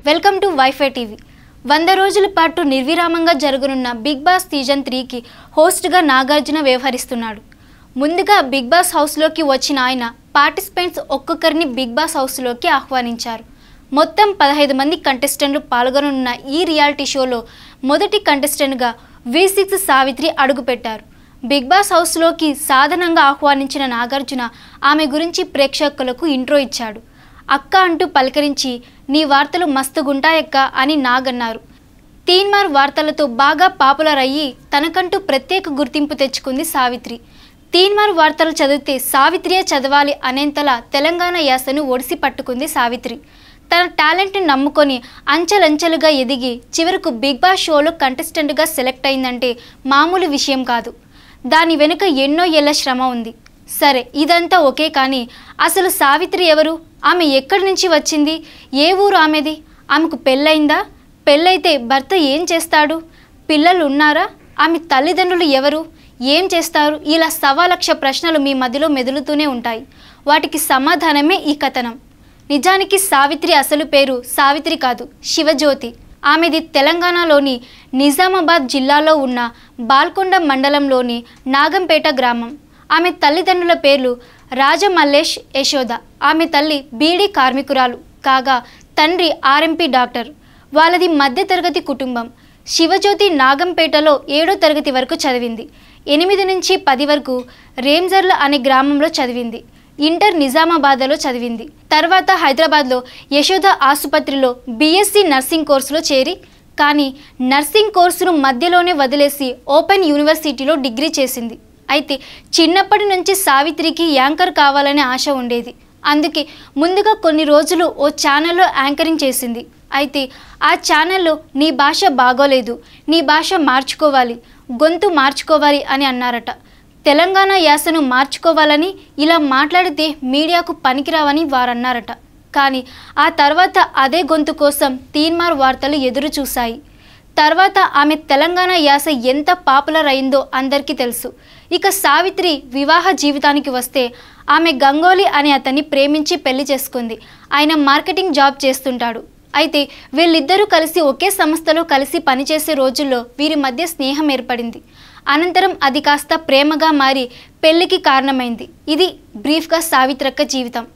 welcome to WiFi TV వంద రోజుల పాటు నిర్విరామంగా జరగనున్న బిగ్ బాస్ సీజన్ త్రీకి హోస్ట్గా నాగార్జున వ్యవహరిస్తున్నాడు ముందుగా బిగ్ బాస్ హౌస్లోకి వచ్చిన ఆయన పార్టిసిపెంట్స్ ఒక్కొక్కరిని బిగ్ బాస్ హౌస్లోకి ఆహ్వానించారు మొత్తం పదహైదు మంది కంటెస్టెంట్లు పాల్గొననున్న ఈ రియాలిటీ షోలో మొదటి కంటెస్టెంట్గా వి సిక్స్ సావిత్రి అడుగుపెట్టారు బిగ్ బాస్ హౌస్లోకి సాధనంగా ఆహ్వానించిన నాగార్జున ఆమె గురించి ప్రేక్షకులకు ఇంట్రో ఇచ్చాడు అక్క అంటూ పలకరించి నీ వార్తలు మస్తుగుంటాయక్క అని నాగన్నారు తీన్మార్ వార్తలతో బాగా పాపులర్ అయ్యి తనకంటూ ప్రత్యేక గుర్తింపు తెచ్చుకుంది సావిత్రి తీన్మార్ వార్తలు చదివితే సావిత్రియే చదవాలి అనేంతలా తెలంగాణ యాసను ఒడిసి పట్టుకుంది సావిత్రి తన టాలెంట్ని నమ్ముకొని అంచెలంచెలుగా ఎదిగి చివరకు బిగ్ బాస్ షోలో కంటెస్టెంట్గా సెలెక్ట్ అయిందంటే మామూలు విషయం కాదు దాని వెనుక ఎన్నో ఏళ్ల శ్రమ ఉంది సరే ఇదంతా ఓకే కానీ అసలు సావిత్రి ఎవరు ఆమె ఎక్కడి నుంచి వచ్చింది ఏ ఊరు ఆమెది ఆమెకు పెళ్ళయిందా పెళ్ళైతే భర్త ఏం చేస్తాడు పిల్లలు ఉన్నారా ఆమె తల్లిదండ్రులు ఎవరు ఏం చేస్తారు ఇలా సవా లక్ష ప్రశ్నలు మీ మధ్యలో మెదులుతూనే ఉంటాయి వాటికి సమాధానమే ఈ కథనం నిజానికి సావిత్రి అసలు పేరు సావిత్రి కాదు శివజ్యోతి ఆమెది తెలంగాణలోని నిజామాబాద్ జిల్లాలో ఉన్న బాల్కొండ మండలంలోని నాగంపేట గ్రామం ఆమె తల్లిదండ్రుల పేర్లు రాజమల్లేష్ యశోద ఆమె తల్లి బీడీ కార్మికురాలు కాగా తండ్రి ఆర్ఎంపీ డాక్టర్ వాళ్ళది మధ్యతరగతి కుటుంబం శివజ్యోతి నాగంపేటలో ఏడో తరగతి వరకు చదివింది ఎనిమిది నుంచి పది వరకు రేంజర్ల అనే గ్రామంలో చదివింది ఇంటర్ నిజామాబాద్లో చదివింది తర్వాత హైదరాబాద్లో యశోద ఆసుపత్రిలో బీఎస్సీ నర్సింగ్ కోర్సులో చేరి కానీ నర్సింగ్ కోర్సును మధ్యలోనే వదిలేసి ఓపెన్ యూనివర్సిటీలో డిగ్రీ చేసింది అయితే చిన్నప్పటి నుంచి సావిత్రికి యాంకర్ కావాలనే ఆశ ఉండేది అందుకే ముందుగా కొన్ని రోజులు ఓ ఛానల్లో యాంకరింగ్ చేసింది అయితే ఆ ఛానల్లో నీ భాష బాగోలేదు నీ భాష మార్చుకోవాలి గొంతు మార్చుకోవాలి అని అన్నారట తెలంగాణ యాసను మార్చుకోవాలని ఇలా మాట్లాడితే మీడియాకు పనికిరావని వారన్నారట కానీ ఆ తర్వాత అదే గొంతు కోసం తీన్మార్ వార్తలు ఎదురు చూశాయి తర్వాత ఆమె తెలంగాణ యాస ఎంత పాపులర్ అయిందో అందరికీ తెలుసు ఇక సావిత్రి వివాహ జీవితానికి వస్తే ఆమె గంగోలి అనే అతన్ని ప్రేమించి పెళ్లి చేసుకుంది ఆయన మార్కెటింగ్ జాబ్ చేస్తుంటాడు అయితే వీళ్ళిద్దరూ కలిసి ఒకే సంస్థలో కలిసి పనిచేసే రోజుల్లో వీరి మధ్య స్నేహం ఏర్పడింది అనంతరం అది కాస్త ప్రేమగా మారి పెళ్లికి కారణమైంది ఇది బ్రీఫ్గా సావిత్రక్క జీవితం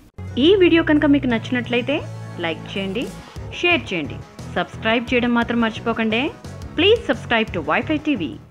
ఈ వీడియో కనుక మీకు నచ్చినట్లయితే లైక్ చేయండి షేర్ చేయండి సబ్స్క్రైబ్ చేయడం మాత్రం మర్చిపోకండి please subscribe to WiFi TV